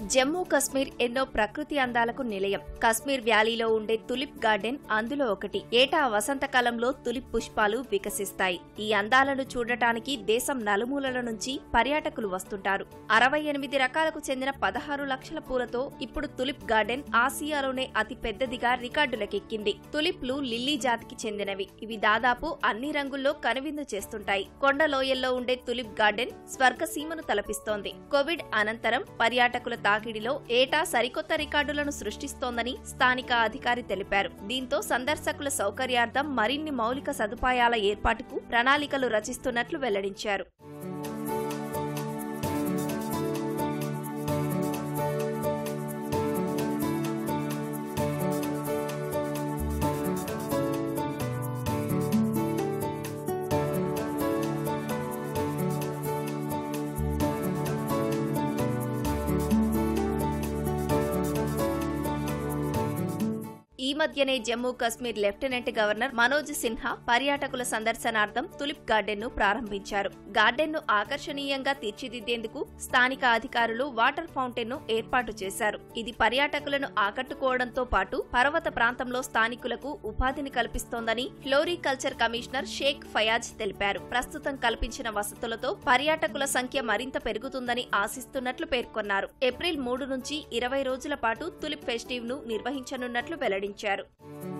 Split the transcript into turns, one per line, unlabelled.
జమ్మూ కశ్మీర్ ఎన్నో ప్రకృతి అందాలకు నిలయం కశ్మీర్ వ్యాలీలో ఉండే తులిప్ గార్డెన్ అందులో ఒకటి ఏటా వసంతకాలంలో తులిప్ పుష్పాలు వికసిస్తాయి ఈ అందాలను చూడటానికి దేశం నలుమూలల నుంచి పర్యాటకులు వస్తుంటారు అరవై ఎనిమిది రకాలకు చెందిన పదహారు లక్షల పూలతో ఇప్పుడు తులిప్ గార్డెన్ ఆసియాలోనే అతి పెద్దదిగా రికార్డులకెక్కింది తులిప్లు లిల్లీ జాతికి చెందినవి ఇవి దాదాపు అన్ని రంగుల్లో కనువిందు చేస్తుంటాయి కొండ లోయల్లో ఉండే తులిప్ గార్డెన్ స్వర్గసీమను తలపిస్తోంది కోవిడ్ అనంతరం పర్యాటకుల తాకిడిలో ఏటా సరికొత్త రికార్డులను సృష్టిస్తోందని స్థానిక అధికారి తెలిపారు దీంతో సందర్శకుల సౌకర్యార్థం మరిన్ని మౌలిక సదుపాయాల ఏర్పాటుకు ప్రణాళికలు రచిస్తున్నట్లు వెల్లడించారు ఈ మధ్యనే జమ్మూ కశ్మీర్ లెఫ్టినెంట్ గవర్నర్ మనోజ్ సిన్హా పర్యాటకుల సందర్శనార్థం తులిప్ గార్డెన్ ను ప్రారంభించారు గార్డెన్ ను ఆకర్షణీయంగా తీర్చిదిద్దేందుకు స్థానిక అధికారులు వాటర్ ఫౌంటైన్ ను ఏర్పాటు చేశారు ఇది పర్యాటకులను ఆకట్టుకోవడంతో పాటు పర్వత ప్రాంతంలో స్థానికులకు ఉపాధిని కల్పిస్తోందని ఫ్లోరికల్చర్ కమిషనర్ షేక్ ఫయాజ్ తెలిపారు ప్రస్తుతం కల్పించిన వసతులతో పర్యాటకుల సంఖ్య మరింత పెరుగుతుందని ఆశిస్తున్నట్లు పేర్కొన్నారు ఏప్రిల్ మూడు నుంచి ఇరవై రోజుల పాటు తులిప్ ఫెస్టివ్ ను నిర్వహించనున్నట్లు వెల్లడించారు